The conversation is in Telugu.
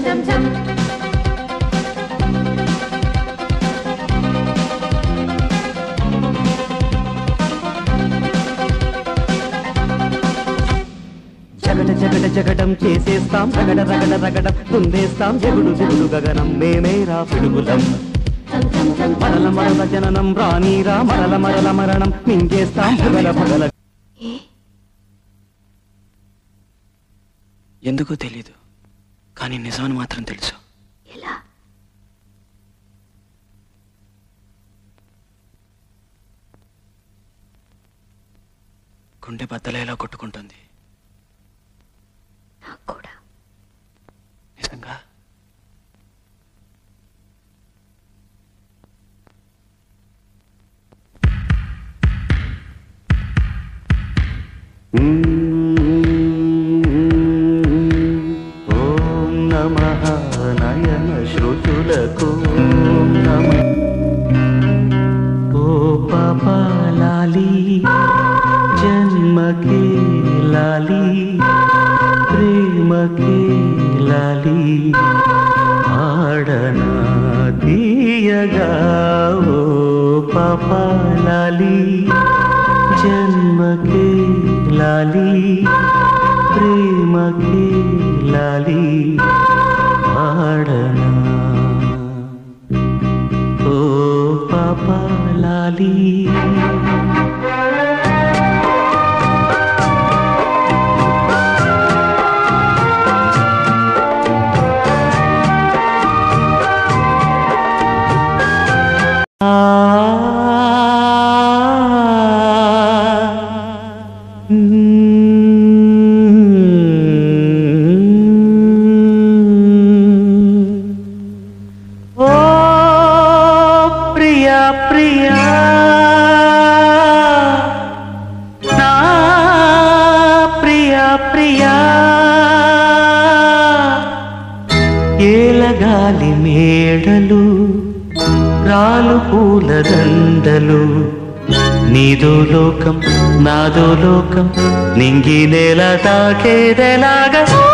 ఛం ఛం జగట జగట జగటం చేసేస్తాం రగడ రగడ రగడం తుందేస్తాం జగుడు జగుడు గగనం మేమేరా పిడుగులం మరల మరల జననం రానీరా మరల మరల మరణం మింగేస్తాం పగల పగల ఎందుకో తెలీదు కానీ నిజాన్ని మాత్రం తెలుసు ఎలా గుండె బద్దలేలా కొట్టుకుంటుంది నాకు కూడా నిజంగా ఓం నమ నయన శృతులకు నమ ఓ పాపాలాలి జన్మకే లాలి ప్రేమకే లాలి ఆడనా తీయగా ఓ పాపాలాలి జన్మకే లాలి ప్రేమకే లాలి ఆడనా ఓ పాపాలాలి ఓ ప్రియా ప్రియా నా ప్రియా ప్రియా ఏలగాలి మేడలు రాలు పూల దండలు నీదో లోకం నాదో లోకం నింగి నేల తాకేదెలాగా